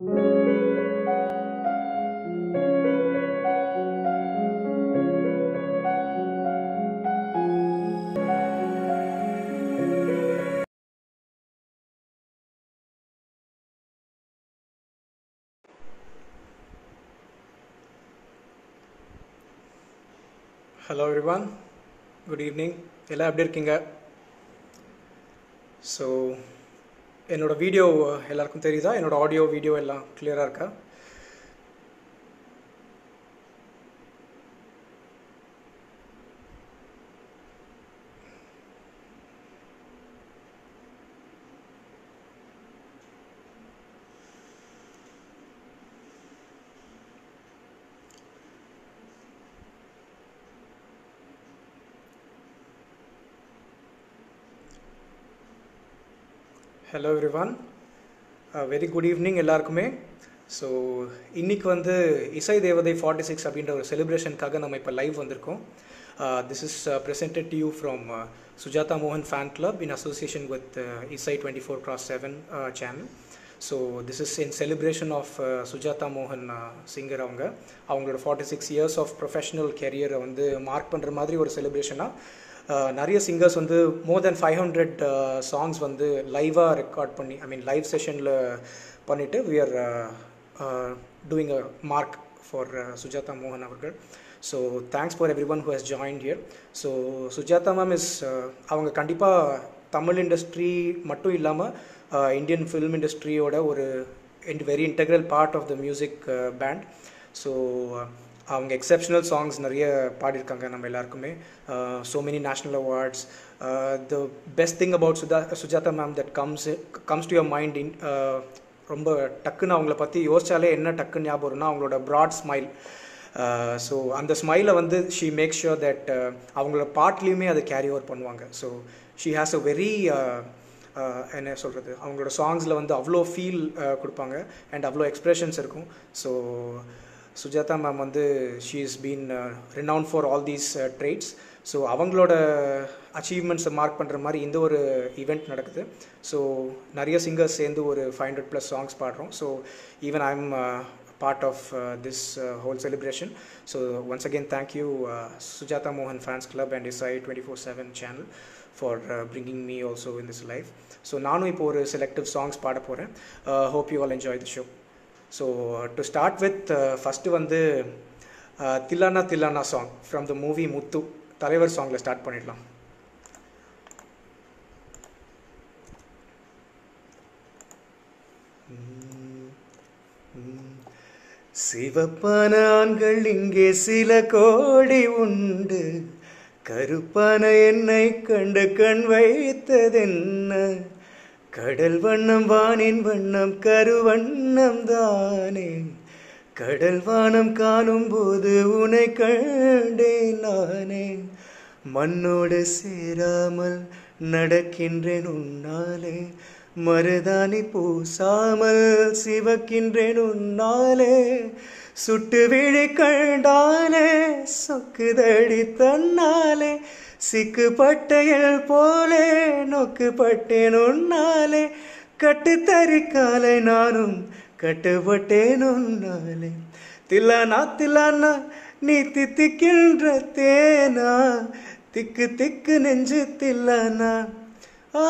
Hello everyone good evening எல்லாம் எப்படி இருக்கீங்க ஸோ என்னோட வீடியோ எல்லாருக்கும் தெரியுதா என்னோட ஆடியோ வீடியோ எல்லாம் கிளியராக இருக்கா hello everyone very good evening எல்லாருக்குமே ஸோ இன்னைக்கு வந்து இசை தேவதை ஃபார்ட்டி சிக்ஸ் அப்படின்ற ஒரு செலிப்ரேஷனுக்காக நம்ம இப்போ லைவ் வந்திருக்கோம் this is presented to you from Sujatha மோகன் fan club in association with இசை twenty four cross seven channel so this is in celebration of Sujatha மோகன் சிங்கர் அவங்க அவங்களோட forty six years of professional கெரியரை வந்து மார்க் பண்ணுற மாதிரி ஒரு செலிப்ரேஷனாக நிறைய சிங்கர்ஸ் வந்து மோர் தென் ஃபைவ் ஹண்ட்ரட் சாங்ஸ் வந்து லைவாக ரெக்கார்ட் பண்ணி ஐ மீன் லைவ் செஷனில் பண்ணிவிட்டு we are doing a mark for Sujatha மோகன் அவர்கள் so thanks for everyone who has joined here so Sujatha ma'am is அவங்க கண்டிப்பாக தமிழ் இண்டஸ்ட்ரி மட்டும் இல்லாமல் இந்தியன் ஃபில்ம் இண்டஸ்ட்ரியோட ஒரு very integral part of the music band so அவங்க எக்ஸப்ஷனல் சாங்ஸ் நிறைய பாடியிருக்காங்க நம்ம எல்லாருக்குமே so many national awards the best thing about Sudha Sujatha ma'am that comes comes to your mind in ரொம்ப டக்குன்னு அவங்கள பற்றி யோசிச்சாலே என்ன டக்குன்னு ஞாபகம் வரும்னா அவங்களோட ப்ராட் ஸ்மைல் ஸோ அந்த ஸ்மைலை வந்து ஷீ மேக் ஷுர் தட் அவங்களோட பாட்லேயுமே அதை கேரி ஓவர் பண்ணுவாங்க so she has a very என்ன சொல்கிறது அவங்களோட சாங்ஸில் வந்து அவ்வளோ ஃபீல் கொடுப்பாங்க அண்ட் அவ்வளோ எக்ஸ்ப்ரெஷன்ஸ் இருக்கும் ஸோ சுஜாதா மேம் வந்து she is been renown for all these traits so அவங்களோட அச்சீவ்மெண்ட்ஸை மார்க் பண்ணுற மாதிரி இந்த ஒரு ஈவெண்ட் நடக்குது ஸோ நிறைய சிங்கர்ஸ் சேர்ந்து ஒரு ஃபைவ் ஹண்ட்ரட் ப்ளஸ் சாங்ஸ் பாடுறோம் so even I am part of this whole celebration so once again thank you Sujatha மோகன் fans club and Isai twenty four seven channel for bringing me also in this life so நானும் இப்போ ஒரு selective songs பாட போகிறேன் hope you all enjoy the show so to start with first வந்து Thillana Thillana song from the movie Muthu தலைவர் சாங்கில் start பண்ணிடலாம் சிவப்பான ஆண்கள் இங்கே சில கோடி உண்டு கருப்பான என்னை கண்டு கண் வைத்ததென்ன கடல் வண்ணம் வானின் வண்ணம் கருவண்ணம் தானே கடல் வானம் காணும் போது உனை கண்டேன் நானே மண்ணோடு சேராமல் நடக்கின்றேன் உன்னாலே மருதாணி பூசாமல் சிவக்கின்றேன் உன்னாலே சுட்டு விழி கண்டாலே சொக்குதடி தன்னாலே சிக்கு பட்டையில் போலே நோக்கு பட்டேன் உன்னாலே கட்டு தறிக்காலை நானும் கட்டுப்பட்டேன் உன்னாலே தில்லானா தில்லானா நீ தித்திக்கின்ற தேனா திக்கு திக்கு நெஞ்சு தில்லானா ஆ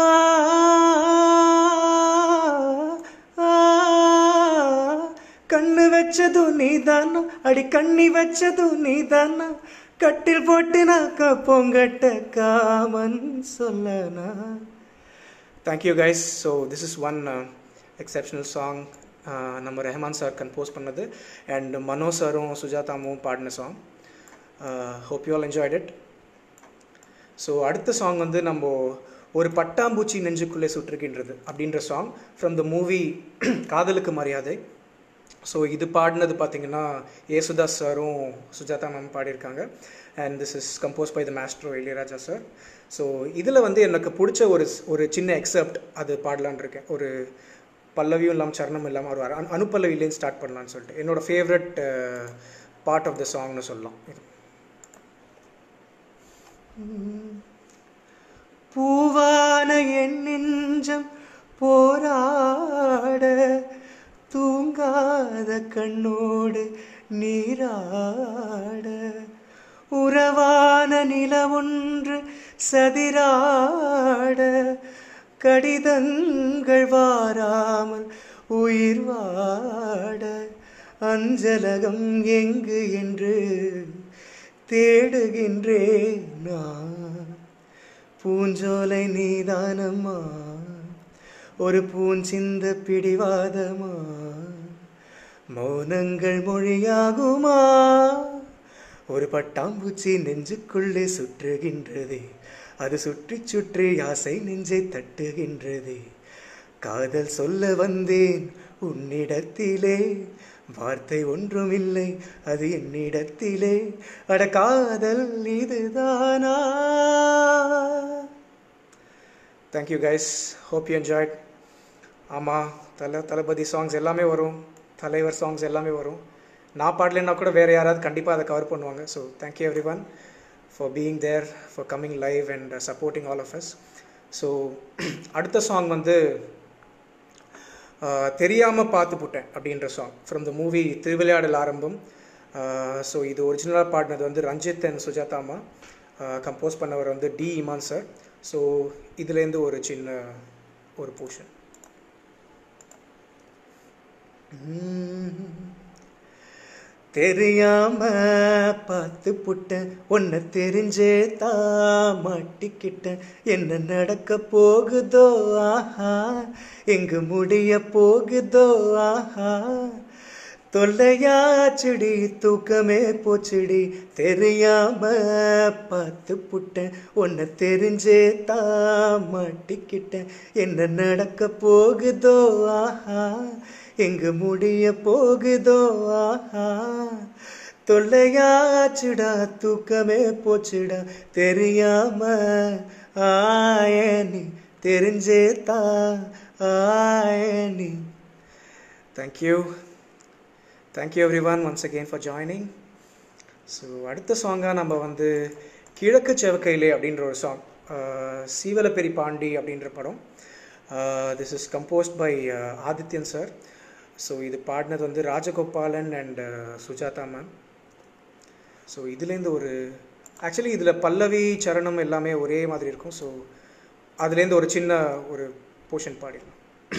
கண்ணு வச்சதும் நீதானா அடி கண்ணி வச்சதும் நீதானா கட்டில் போட்டு நாக்க பொங்கட்ட காமன் சொல்லனா thank you guys so this is one exceptional song நம்ம ரெஹமான் சார் கம்போஸ் பண்ணது அண்ட் மனோ சாரும் சுஜாதாமும் பாடின song hope you all enjoyed it so அடுத்த சாங் வந்து நம்ம ஒரு பட்டாம்பூச்சி நெஞ்சுக்குள்ளே சுற்றுகின்றது அப்படின்ற சாங் ஃப்ரம் த மூவி காதலுக்கு மரியாதை ஸோ இது பாடினது பார்த்தீங்கன்னா ஏசுதாஸ் சாரும் சுஜாதா மேம் பாடியிருக்காங்க and this is compose by the maestro Ilaiyaraaja sir so இதில் வந்து எனக்கு பிடிச்ச ஒரு ஒரு சின்ன எக்ஸப்ட் அது பாடலான் இருக்கேன் ஒரு பல்லவியும் இல்லாமல் சரணம் இல்லாமல் ஒரு அனு அனுப்பல்லவிலேருந்து ஸ்டார்ட் பண்ணலான்னு சொல்லிட்டு என்னோடய ஃபேவரட் பார்ட் ஆஃப் த சாங்னு சொல்லலாம் பூவான என் நெஞ்சம் போராட தூங்கா கடிதங்கள் வாராமல் உயிர் வாட அஞ்சலகம் எங்கு என்று தேடுகின்றேன் நான் பூஞ்சோலை நீதானம்மா ஒரு பூஞ்சிந்த பிடிவாதமா மௌனங்கள் மொழியாகுமா ஒரு பட்டாம்பூச்சி நெஞ்சுக்குள்ளே சுற்றுகின்றதே அது சுற்றி சுற்றி ஆசை நெஞ்சை தட்டுகின்றதே காதல் சொல்ல வந்தேன் உன்னிடத்திலே வார்த்தை ஒன்றும் இல்லை அது என்னிடத்திலே அட காதல் இதுதானா thank you guys hope you enjoyed ஆமாம் தலை தளபதி சாங்ஸ் எல்லாமே வரும் தலைவர் சாங்ஸ் எல்லாமே வரும் நான் பாடலைன்னா கூட வேறு யாராவது கண்டிப்பாக அதை கவர் பண்ணுவாங்க so thank you everyone for being there for coming live and supporting all of us so அடுத்த சாங் வந்து தெரியாமல் பார்த்து புட்டேன் அப்படின்ற song from the movie Thiruvilaiyadal ஆரம்பம் ஸோ இது ஒரிஜினலாக பாடினது வந்து ரஞ்சித் அண்ட் சுஜாதாமா கம்போஸ் பண்ணவர் வந்து டி இமான் சார் ஸோ இதுலேருந்து ஒரு சின்ன ஒரு போர்ஷன் தெரியாம பார்த்து புட்டேன் உன்னை தெரிஞ்சே தான் மாட்டிக்கிட்டேன் என்ன நடக்க போகுதோ ஆஹா எங்கு முடிய போகுதோ ஆஹா தொல்லையாச்சுடி தூக்கமே போச்சுடி தெரியாம பார்த்து புட்டேன் உன்னை தெரிஞ்சே தான் மாட்டிக்கிட்டேன் என்ன நடக்க போகுதோ ஆஹா எங்கு முடிய போகுதோ ஆஹா தொல்லையாச்சுடா தூக்கமே போச்சுடா தெரியாம ஆயனி தெரிஞ்சே தான் ஆயனி thank you thank you everyone once again for joining so அடுத்த சாங்காக நம்ம வந்து கிழக்கு செவக்கையிலே அப்படின்ற ஒரு சாங் சீவலப்பெரி பாண்டி அப்படின்ற படம் this is composed by Adithyan sir so இது பாடினது வந்து Rajagopalan and Sujatha ma'am so இதுலேருந்து ஒரு ஆக்சுவலி இதில் பல்லவி சரணம் எல்லாமே ஒரே மாதிரி இருக்கும் ஸோ அதுலேருந்து ஒரு சின்ன ஒரு போர்ஷன் பாடிடலாம்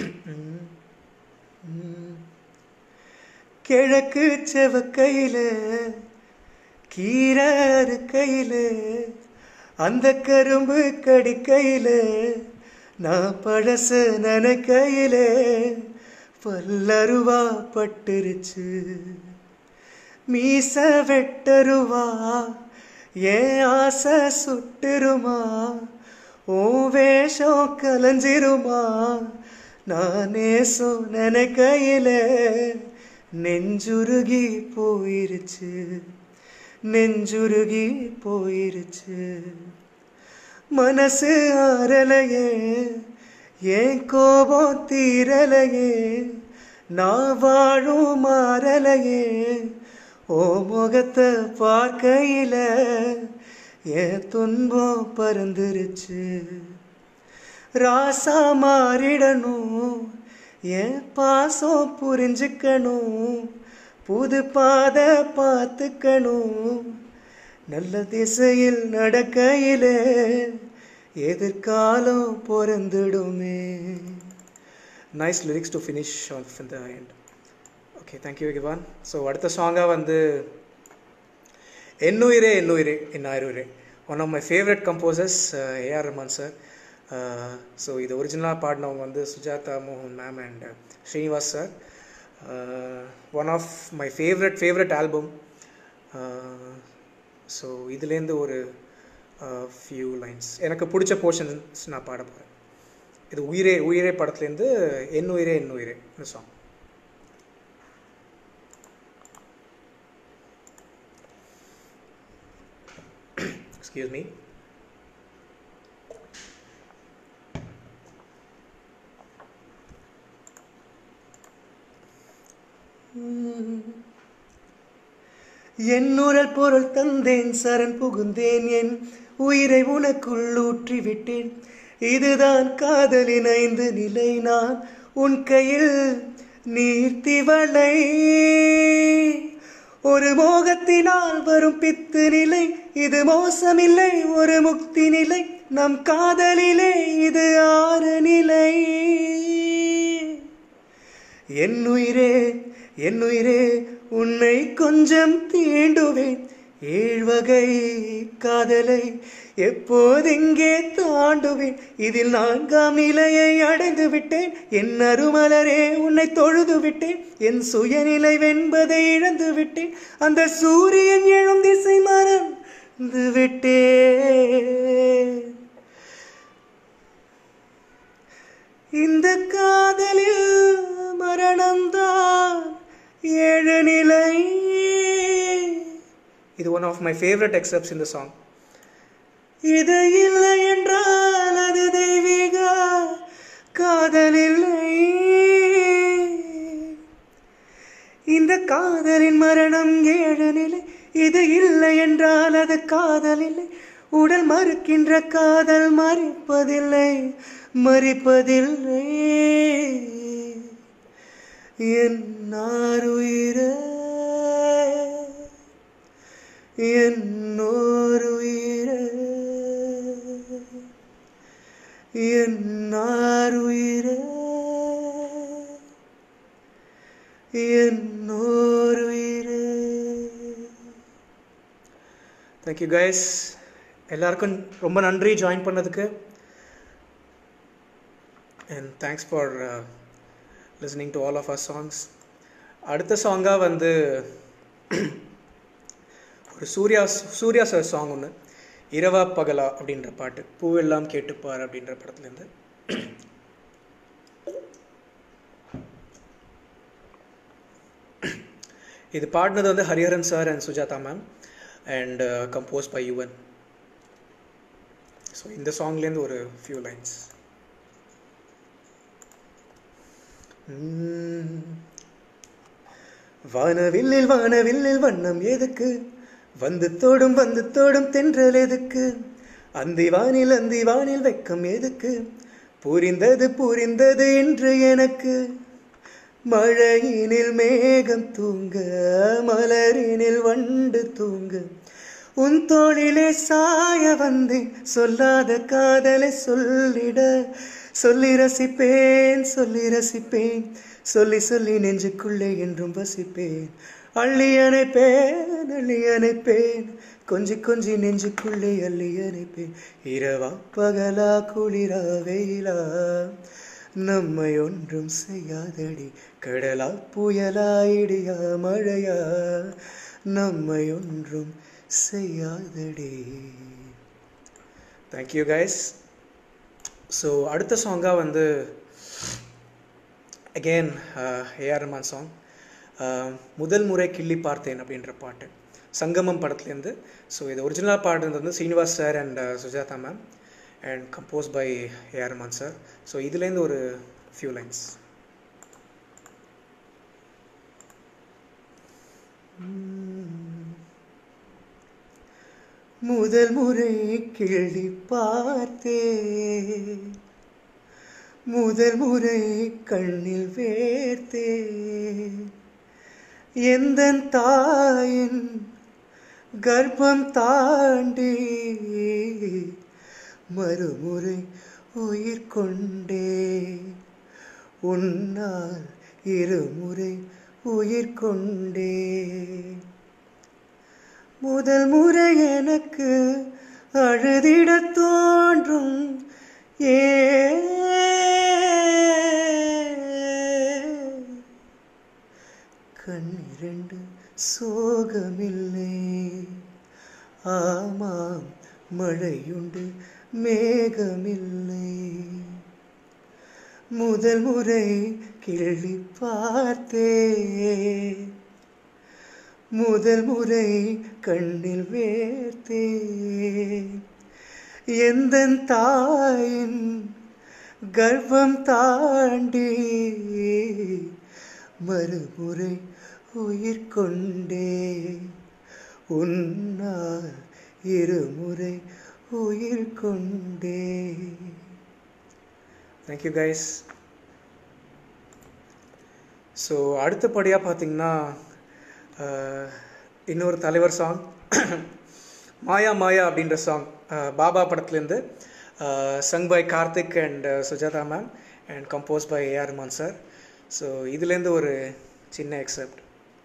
கிழக்கு செவக்கையில கீரை அறுக்கையில அந்த கரும்பு கடிக்கையில நான் பழச நினைக்கையில பல்லருவா பட்டுருச்சு மீச வெட்டருவா ஏன் ஆசை சுட்டுருமா ஓ வேஷம் கலைஞ்சிருமா நான் நேசம் நினைக்கையில நெஞ்சுருகி போயிருச்சு நெஞ்சுருகி போயிருச்சு மனசு ஆறலையே ஏன் கோபம் தீரலையே நான் வாழும் மாறலையே ஓ முகத்தை பார்க்கையில என் துன்பம் பறந்துருச்சு ராசா மாறிடணும் என் பாசம் புரிஞ்சுக்கணும் புது பாதை பார்த்துக்கணும் நல்ல திசையில் நடக்கையிலே எதிர்காலம் பிறந்துடுமே nice lyrics to finish on in the end okay thank you கிவான் ஸோ அடுத்த சாங்காக வந்து என்னுயிரே என்னுயிரே என் ஆயிருயிரே one of my favourite composers A R Rahman sir so இது ஒரிஜினலாக பாடினவங்க வந்து சுஜாதா மோகன் ma'am and Srinivas sir one of my favourite favourite album so இதுலேருந்து ஒரு ஃபியூ லைன்ஸ் எனக்கு பிடிச்ச போர்ஷன்ஸ் நான் பாட போகிறேன் இது உயிரே உயிரே படத்துலேருந்து என் உயிரே என் உயிரே இந்த சாங் எக்ஸ்கியூஸ் மீ என்னுரல் பொருள் தந்தேன் சரண் புகுந்தேன் என் உயிரை உனக்குள் ஊற்றி விட்டேன் இதுதான் காதலின் ஐந்து நிலை நான் உன் கையில் நீர்த்திவளை ஒரு மோகத்தினால் வரும் பித்து நிலை இது மோசமில்லை ஒரு முக்தி நிலை நம் காதலிலே இது ஆற நிலை என் உயிரே என் உயிரே உன்னை கொஞ்சம் தீண்டுவேன் ஏழ்வகை காதலை எப்போதெங்கே தாண்டுவேன் இதில் நான்காம் நிலையை அடைந்து விட்டேன் என் அருமலரே உன்னை தொழுது விட்டேன் என் சுயநிலை வென்பதை இழந்து விட்டேன் அந்த சூரியன் எழும் திசை மறந்து விட்டேன் இந்த காதலில் மரணம்தான் ஏழு நிலை இது one of my favourite excerpts இந்த சாங் இது இல்லை என்றால் அது தெய்வீக காதலில்லை இந்த காதலின் மரணம் ஏழு நிலை இது இல்லை என்றால் அது காதல் இல்லை உடல் மறுக்கின்ற காதல் மறிப்பதில்லை மறிப்பதில்லை என் ஆருயிரே என்னோருயிரே என்னாருயிரே என்னோருயிரே தேங்க்யூ கைஸ் எல்லாருக்கும் ரொம்ப நன்றி ஜாயின் பண்ணதுக்கு and thanks for listening to all of our songs அடுத்த சாங்காக வந்து ஒரு சூர்யா சூர்யா சார் சாங் ஒன்று இரவா பகலா அப்படின்ற பாட்டு பூவெல்லாம் கேட்டுப்பார் அப்படின்ற படத்துலேருந்து இது பாடினது வந்து Hariharan sir and Sujatha ma'am and compose by Yuvan so இந்த சாங்லேருந்து ஒரு ஃபியூ லைன்ஸ் வானவில்லில் வானவில்லில் வண்ணம் எதுக்கு வந்து தோடும் வந்து தோடும் தென்றல் எதுக்கு அந்தி வானில் அந்தி வானில் வெக்கம் எதுக்கு புரிந்தது புரிந்தது என்று எனக்கு மழையினில் மேகம் தூங்க மலரினில் வண்டு தூங்க உன் தோளிலே சாய வந்தேன் சொல்லாத காதலை சொல்லிட சொல்லி ரசிப்பேன் சொல்லி ரசிப்பேன் சொல்லி சொல்லி நெஞ்சுக்குள்ளே என்றும் வசிப்பேன் அள்ளி அணைப்பேன் அள்ளி அணைப்பேன் கொஞ்சி கொஞ்சி நெஞ்சுக்குள்ளே அள்ளி அணைப்பேன் இரவா பகலா குளிரா வெயிலா நம்மை ஒன்றும் செய்யாதடி கடலா புயலா இடியா மழையா நம்மை ஒன்றும் செய்யாதடி தேங்க்யூ கைஸ் ஸோ அடுத்த சாங்காக வந்து அகெயின் ஏஆர் ரஹ்மான் சாங் முதல் முறை கிள்ளி பார்த்தேன் அப்படின்ற பாட்டு சங்கமம் படத்துலேருந்து ஸோ இது ஒரிஜினலாக பாடுறது வந்து Srinivas sir and Sujatha ma'am and compose by A R Rahman sir so இதுலேருந்து ஒரு ஃபியூ லைன்ஸ் முதல் முறை கிள்ளி பார்த்தேன் முதல் முறை கண்ணில் வேர்த்தேன் எந்த தாயின் கர்ப்பம் தாண்டி மறுமுறை உயிர் கொண்டே உன்னால் இருமுறை உயிர் கொண்டே முதல் முறை எனக்கு அழுதிட தோன்றும் ஏ கண்ணிரண்டு சோகமில்லை ஆமாம் மழையுண்டு மேகமில்லை முதல் முறை கிள்ளி பார்த்தேன் முதல் முறை கண்ணில் வேர்த்தேன் எந்த தாயின் கர்ப்பம் தாண்டி மறுமுறை உயிர் கொண்டே உன்னால் இருமுறை உயிர் கொண்டே தேங்க்யூ கைஸ் ஸோ அடுத்தபடியாக பார்த்தீங்கன்னா அஹ், இன்னொரு தலைவர் சாங் மாயா மாயா அப்படின்ற சாங் பாபா படத்துலேருந்து sung by Karthik and Sujatha ma'am and compose by A R Rahman sir so இதுலேருந்து ஒரு சின்ன எக்ஸப்ட்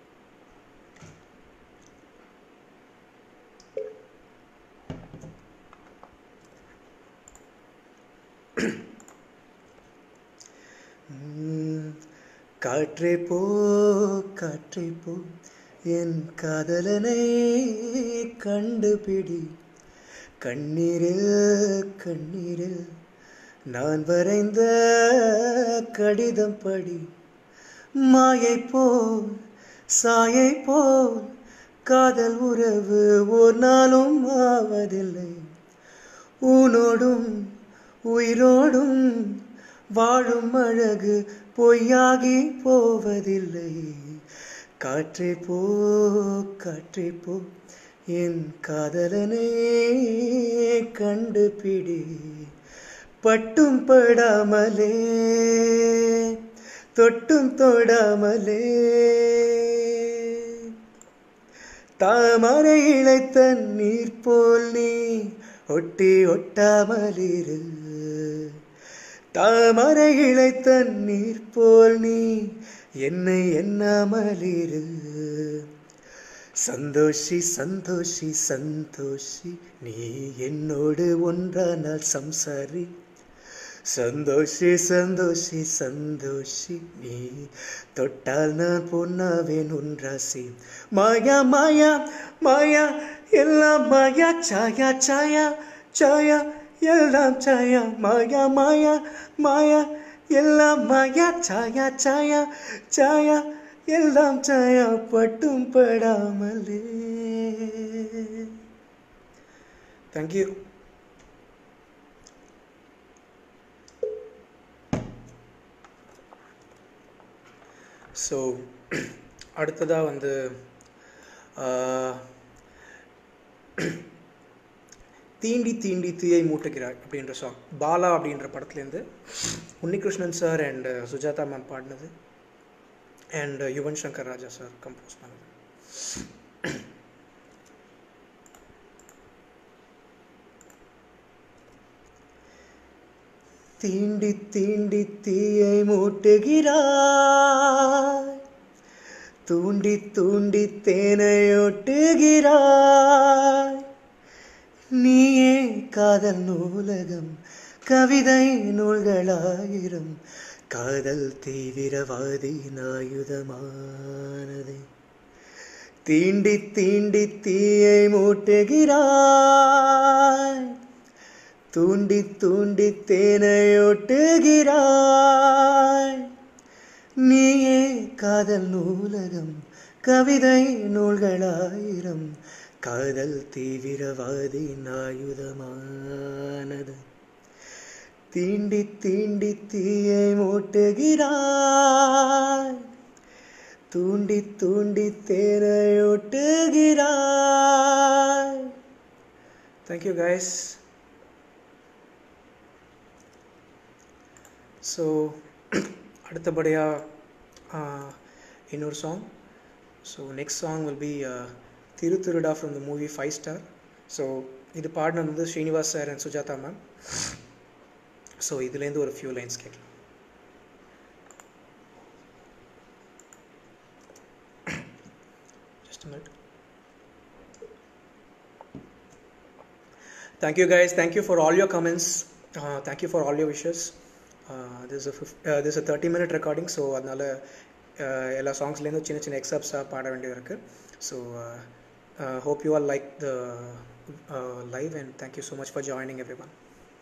உம், காற்றே போ காற்றே போ என் காதலனை கண்டுபிடி கண்ணீரில் கண்ணீரில் நான் வரைந்த கடிதம் படி மாயை போல் சாயை போல் காதல் உறவு ஒரு நாளும் ஆவதில்லை உனோடும் உயிரோடும் வாழும் அழகு பொய்யாகி போவதில்லை காற்றே போ காற்றே போ என் காதலனை கண்டுபிடி பட்டும் படாமலே தொட்டும் தொடாமலே தாமரை இழைத்த நீர் போல் நீ ஒட்டி ஒட்டாமலிரு தாமரை இழைத்த நீர் போல் நீ என்னை எண்ணாமலிரு சந்தோஷி சந்தோஷி சந்தோஷி நீ என்னோடு ஒன்றானால் சம்சாரி சந்தோஷி சந்தோஷி சந்தோஷி நீ தொட்டால் நான் பொன்னாவேன் ஒன்றாசி மாயா மாயா மாயா எல்லாம் மாயா சாயா சாயா சாயா எல்லாம் சாயா மாயா மாயா மாயா எல்லாம் மாயா சாயா சாயா சாயா எல்லாம் சாயா பட்டும் படாமலே தேங்க்யூ ஸோ அடுத்ததாக வந்து ஆஹ், தீண்டி தீண்டி தீயை மூட்டுகிறாய் அப்படின்ற சாங் பாலா அப்படின்ற படத்துலேருந்து Unnikrishnan sir and Sujatha ma'am பாடினது and Yuvan Shankar Raja sir compose பண்ணது தீண்டி தீண்டி தீயை மூட்டுகிறாய் தூண்டி தூண்டி தேனையொட்டுகிறாய் நீயே காதல் நூலகம் கவிதை நூல்களாயிரம் காதல் தீவிரவாதி ஆயுதமானதை தீண்டி தீண்டி தீயை மூட்டுகிறாய் தூண்டி தூண்டி தேனையொட்டுகிறாய் நீயே காதல் நூலகம் கவிதை நூல்களாயிரம் காதல் தீவிரவாதி ஆயுதமானது தீண்டி தீண்டி தீயை மூட்டுகிறாய் தூண்டி தூண்டி தேனையொட்டுகிறாய் தேங்க்யூ கைஸ் ஸோ அடுத்தபடியாக இன்னொரு song so next song will be Thiru Thiruda from the movie Five Star so இது பாடினது வந்து Srinivas sir and Sujatha ma'am so இதுலேருந்து ஒரு ஃபியூ லைன்ஸ் கேட்கலாம் Just a minute. Thank you guys. Thank you for all your comments. Uh, thank you for all your wishes. Uh, this is a fif- uh, this is a 30 minute recording so அதனால uh, எல்லா சாங்ஸ்லேருந்து சின்ன சின்ன எக்ஸப்ஸாக பாட வேண்டியது இருக்குது so hope you all like the live and thank you so much for joining everyone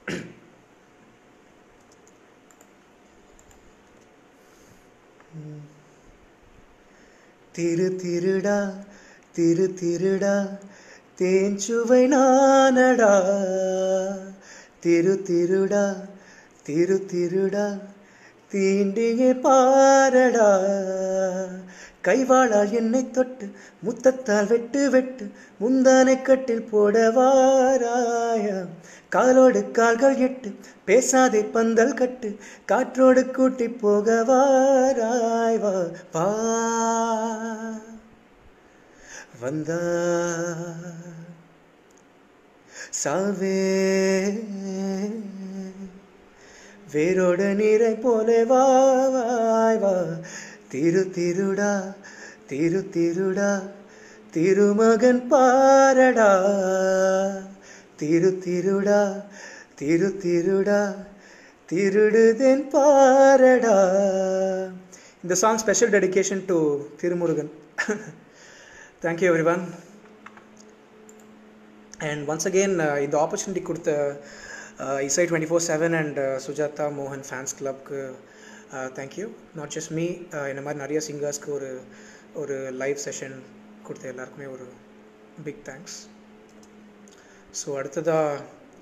திரு திருடா திரு திருடா தேஞ்சுவை நானடா திரு திருடா திரு திருடா தீண்டியே பாரடா கைவாளால் என்னை தொட்டு முத்தத்தால் வெட்டு வெட்டு முந்தானை கட்டில் போட வாராயா காலோடு கால்கள் எட்டு பேசாதே பந்தல் கட்டு காற்றோடு கூட்டி போக வாராய் வா வா வந்தா சாவே வேரோட நீரை போல வா வாய் வா திரு திருடா திரு திருடா திருமகன் பாரடா திரு திருடா திரு திருடா திருடுதேன் பாரடா இந்த song special dedication to Thirumurugan thank you everyone and once again இந்த ஆப்பர்ச்சுனிட்டி கொடுத்த Isai twenty four seven and Sujatha மோகன் ஃபேன்ஸ் கிளப்க்கு தேங்க்யூ நாட் ஜஸ்ட் மீ இந்த மாதிரி நிறைய சிங்கர்ஸ்க்கு ஒரு ஒரு லைவ் செஷன் கொடுத்த எல்லாருக்குமே ஒரு பிக் தேங்க்ஸ் ஸோ அடுத்ததாக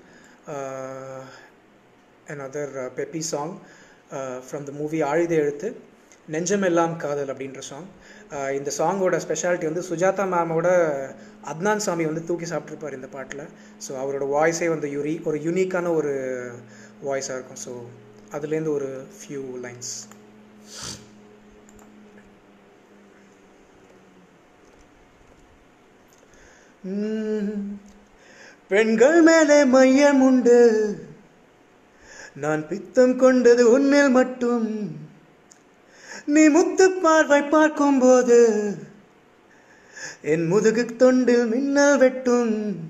another uh, peppy song uh, from the movie ஆழிதை எழுத்து நெஞ்சமெல்லாம் காதல் அப்படின்ற சாங் இந்த சாங்கோட ஸ்பெஷாலிட்டி வந்து சுஜாதா மேமோட அத்னான் சாமி வந்து தூக்கி சாப்பிட்ருப்பார் இந்த பாட்டில் ஸோ அவரோட வாய்ஸே வந்து யுரி ஒரு யூனிக்கான ஒரு வாய்ஸாக இருக்கும் ஸோ அதுலேருந்து ஒரு ஃபியூ லைன்ஸ் பெண்கள் மேலே மையம் உண்டு நான் பித்தம் கொண்டது உன்னில் மட்டும் நீ முத்து பார்வை பார்க்கும்போது என் முதுகு தொண்டில் மின்னல் வெட்டும்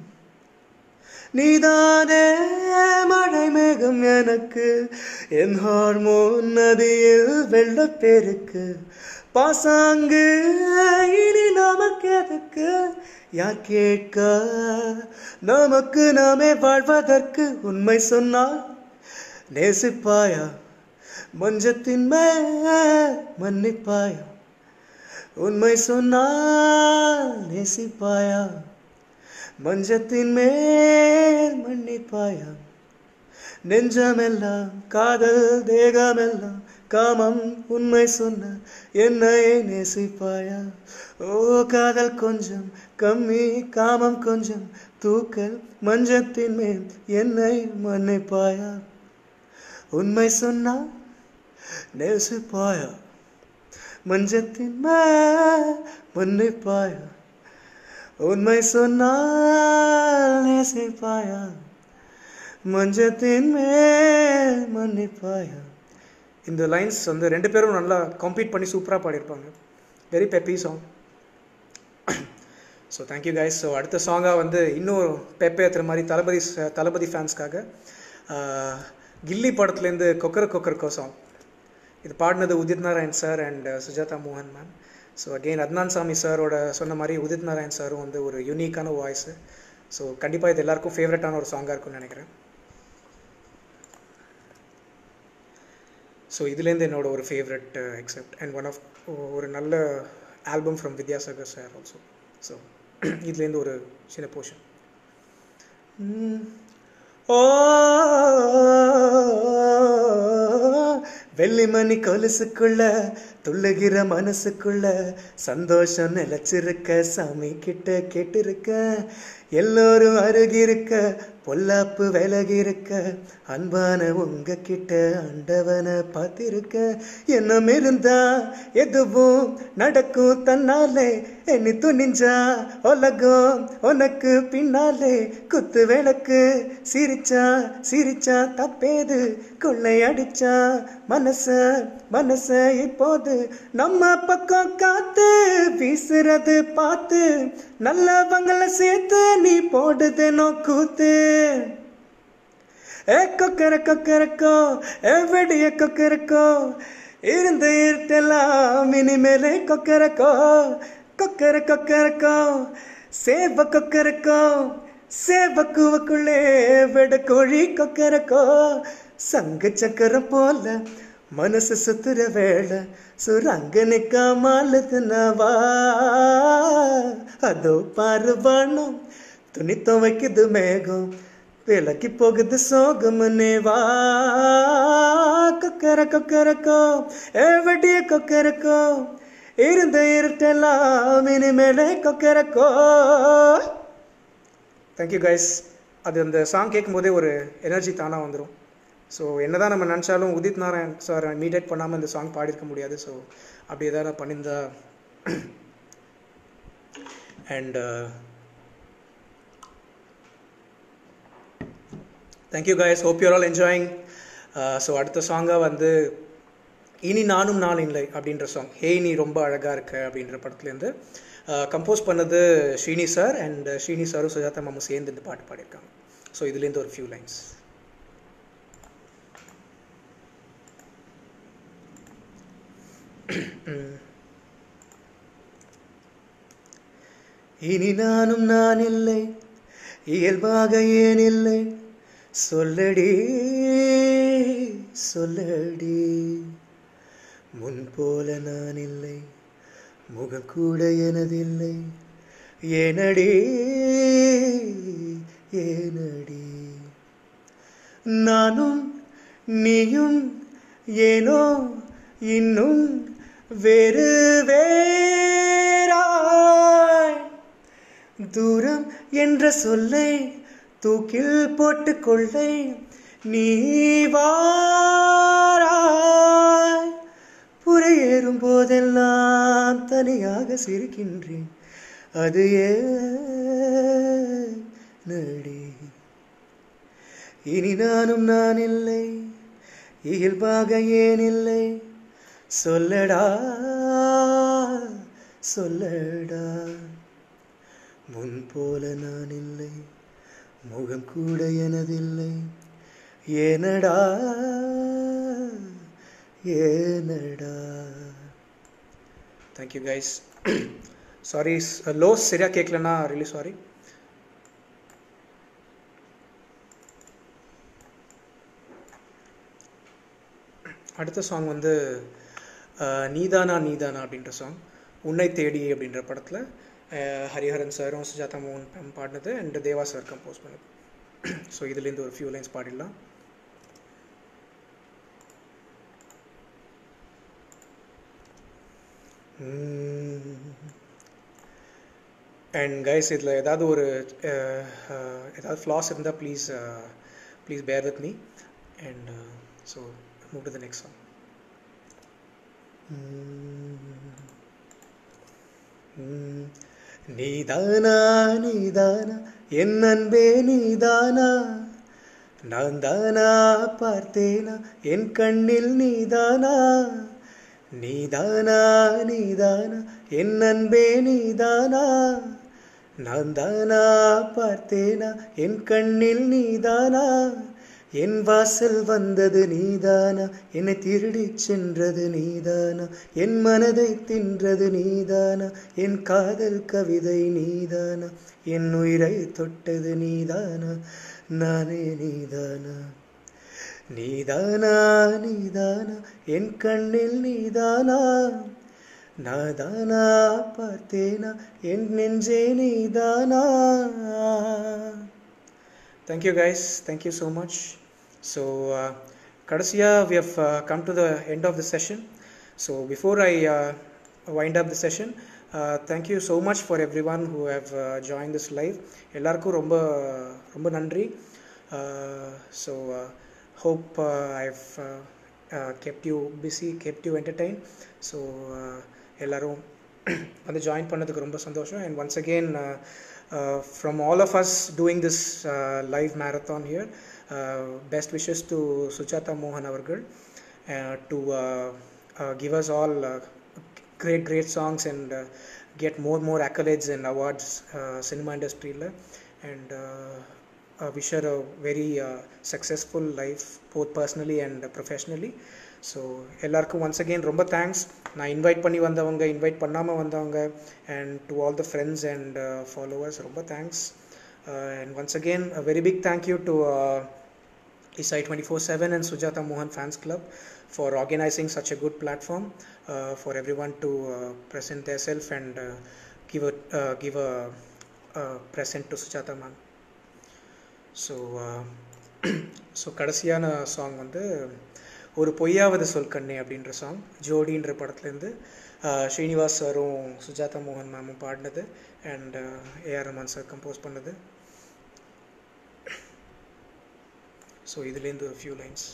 நீதானே மழை மேகம் எனக்கு என் ஹார்மோன் நதியில் வெள்ளப்பேருக்கு பாசாங்கு இனி நமக்கு எதுக்கு யார் கேட்க நமக்கு நாமே வாழ்வதற்கு உண்மை சொன்னால் நேசிப்பாயா மஞ்சத்தின் மேல் மன்னிப்பாயா உண்மை சொன்னால் நேசிப்பாயா மஞ்சத்தின் மேல் மன்னிப்பாயா நெஞ்சமெல்லாம் காதல் தேகமெல்லாம் காமம் உண்மை சொன்ன என்னையே நேசிப்பாயா ஓ காதல் கொஞ்சம் கம்மி காமம் கொஞ்சம் தூக்கல் மஞ்சத்தின் மேல் என்னை மன்னிப்பாயா உண்மை சொன்னா நேசிப்பாயா மஞ்சத்தின் மேல் மன்னிப்பாயா உண்மை சொன்னால் நேசிப்பாயா மஞ்சத்தின் மேல் மன்னிப்பாயா இந்த லைன்ஸ் வந்து ரெண்டு பேரும் நல்லா கம்ப்ளீட் பண்ணி சூப்பராக பாடியிருப்பாங்க very peppy song so thank you guys so அடுத்த சாங்காக வந்து இன்னும் பெப்பே ஏற்றுற மாதிரி தளபதி தளபதி ஃபேன்ஸ்க்காக கில்லி படத்துலேருந்து கொக்கர கொக்கர்கோ சாங் இது பாடினது உதித் நாராயண் சார் அண்ட் சுஜாதா மோகன் மேம் ஸோ அகெயின் அத்னான் சாமி சாரோட சொன்ன மாதிரி உதித் நாராயண் சாரும் வந்து ஒரு யூனிக்கான வாய்ஸு ஸோ கண்டிப்பாக இது எல்லாருக்கும் ஃபேவரட்டான ஒரு சாங்காக இருக்கும்னு நினைக்கிறேன் ஸோ இதுலேருந்து என்னோட ஒரு favourite excerpt and one of ஒரு நல்ல album from Vidyasagar sir also so இதுலேருந்து ஒரு சின்ன போர்ஷன் ஓ வெள்ளிமணி கொலுசுக்குள்ள துள்ளுகிற மனசுக்குள்ள சந்தோஷம் நிலச்சிருக்க சாமி கிட்ட கேட்டிருக்க எல்லோரும் அருகிருக்க பொல்லாப்பு விலகிருக்க அன்பான உங்க கிட்ட ஆண்டவனை பார்த்திருக்க எண்ணம் இருந்தா எதுவும் நடக்கும் தன்னாலே எண்ணி துணிஞ்சா உலகம் உனக்கு பின்னாலே குத்து விளக்கு சிரிச்சா சிரிச்சா தப்பேது கொள்ளை அடிச்சா மனச மனச இப்போது நம்ம பக்கம் காத்து வீசுறது பார்த்து நல்லவங்களை சேர்த்து நீ போடுது கூத்து ஏ கொக்கர கொக்கரக்கோ எவ்வடிய கொக்கரக்கோ இருந்த இருட்டெல்லாம் இனிமேலே கொக்கரக்கோ கொக்கர கொக்கரக்கோ சேவ கொக்கரக்கோ சேவக்குவக்குள்ளே விட கோழி கொக்கரக்கோ சங்கு சக்கரம் போல மனசு சுத்துற வேளை சுரங்க நிக்காமலுதுனவா அதோ பாருவானம் துணி துவைக்குது மேகம் விளக்கி போகுது சோகமனே வா கொக்கர கொக்கரக்கோ எவடிய கொக்கரக்கோ இருந்த இருட்டெல்லாம் இனிமேலே கொக்கரக்கோ தேங்க்யூ கைஸ் அது அந்த சாங் கேட்கும்போதே ஒரு எனர்ஜி தானாக வந்துடும் ஸோ என்ன தான் நம்ம நினச்சாலும் உதித் நாராயண் சார் மீடியேட் பண்ணாமல் இந்த சாங் பாடியிருக்க முடியாது ஸோ அப்படி எதாவது பண்ணியிருந்தா and thank you guys hope you're all enjoying so அடுத்த சாங்காக வந்து இனி நானும் நான் இல்லை அப்படின்ற சாங் ஹே நீ ரொம்ப அழகாக இருக்க அப்படின்ற படத்துலேருந்து கம்போஸ் பண்ணது ஸ்ரீனி சார் அண்ட் ஸ்ரீனி சாரும் சுஜாதா மாமும் சேர்ந்து இந்த பாட்டு பாடியிருக்காங்க ஸோ இதுலேருந்து ஒரு ஃபியூ லைன்ஸ் இனி நானும் நான் இல்லை இயல்பாக ஏன் இல்லை சொல்லடி சொல்லடி முன் போல நான் இல்லை முகம் கூட எனதில்லை ஏனடி ஏனடி நானும் நீயும் ஏனோ இன்னும் வேறு வேறாய் தூரம் என்ற சொல்லை தூக்கில் போட்டுக் கொள்ளை நீ வாராய் புறையேறும் போதெல்லாம் தனியாக சிரிக்கின்றேன் அது நடி இனி நானும் நான் இல்லை இயல்பாக ஏன் இல்லை சொல்லடா சொல்லடா முன் போல நான் இல்லை முகம் கூட எனதில்லை ஏனடா ஏனடா தேங்க்யூ கைஸ் சாரி லோஸ் சரியாக கேட்கலன்னா ரியலி சாரி அடுத்த சாங் வந்து அஹ், நீதானா நீதானா அப்படின்ற சாங் உன்னை தேடி அப்படின்ற படத்தில் ஹரிஹரன் சாரும் சுஜாதா மோகன் மேம் பாடினது அண்ட் தேவா சார் கம்போஸ் பண்ணது ஸோ இதுலேருந்து ஒரு ஃபியூ லைன்ஸ் பாடிடலாம் அண்ட் கைஸ் இதில் ஏதாவது ஒரு அஹ், அஹ், ஏதாவது ஃப்ளாஸ் இருந்தால் please please bear with me and so move to the next song நீதானா நீதானா என் அன்பே நீதானா நான் தானா பார்த்தேனா என் கண்ணில் நீதானா நீதானா நீதானா என் அன்பே நீதானா நான் தானா பார்த்தேனா என் கண்ணில் நீதானா என் வாசல் வந்தது நீதானா என்னை திருடிச் சென்றது நீதானா என் மனதை தின்றது நீதானா என் காதல் கவிதை நீதானா என் உயிரை தொட்டது நீதானா நானே நீதானா நீதானா நீதானா என் கண்ணில் நீதானா நாதானா பார்த்தேனா என் நெஞ்சே நீதானா Thank you guys. Thank you so much. So, uh, Kadasiya, we have uh, come to the end of the session. So, before I uh, wind up the session, uh, thank you so much for everyone who have uh, joined this live. எல்லாருக்கும் ரொம்ப ரொம்ப நன்றி so hope I've kept you busy kept you entertain so எல்லாரும் வந்து join பண்ணதுக்கு ரொம்ப சந்தோஷம் and once again from all of us doing this uh, live marathon here, uh, best wishes to Suchata Mohan Avargal uh, to uh, uh, give us all uh, great, great songs and uh, get more, more accolades and awards uh, cinema industry la. and uh, uh, wish her a very uh, successful life both personally and uh, professionally. So எல்லாருக்கும் once again ரொம்ப thanks நான் invite பண்ணி வந்தவங்க invite பண்ணாமல் வந்தவங்க and to all the friends and followers ரொம்ப thanks and once again a very big thank you to Isai 24/7 and Sujata Mohan Fans Club for organizing such a good platform uh, for everyone to uh, present themselves and uh, give a uh, give a, uh present to Sujata Man. So so கடைசியான song வந்து ஒரு பொய்யாவது சொல் கண்ணே அப்படின்ற song ஜோடின்ற படத்துலேருந்து ஸ்ரீனிவாஸ் சாரும் சுஜாதா மோகன் மேமும் பாடினது and A R Rahman sir compose பண்ணது ஸோ இதுலேருந்து ஒரு ஃபியூ லைன்ஸ்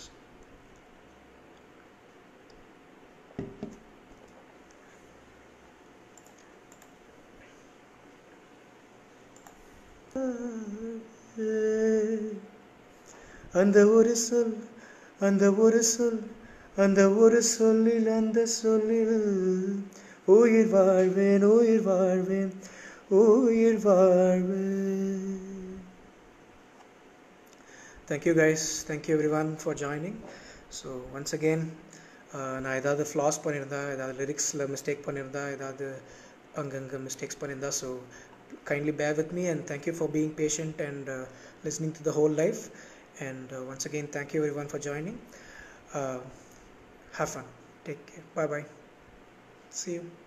அந்த ஒரு சொல் அந்த ஒரு சொல் அந்த ஒரு சொல்லில் அந்த சொல்லில் உயிர் வாழ்வேன் உயிர் வாழ்வேன் உயிர் வாழ்வேன் thank you guys thank you everyone for joining so once again நான் ஏதாவது ஃப்ளாஸ் பண்ணியிருந்தா ஏதாவது லிரிக்ஸில் மிஸ்டேக் பண்ணியிருந்தா ஏதாவது அங்கங்கே மிஸ்டேக்ஸ் பண்ணியிருந்தா so kindly bear with me and thank you for being patient and listening to the whole life and once again thank you everyone for joining have fun take care bye bye see you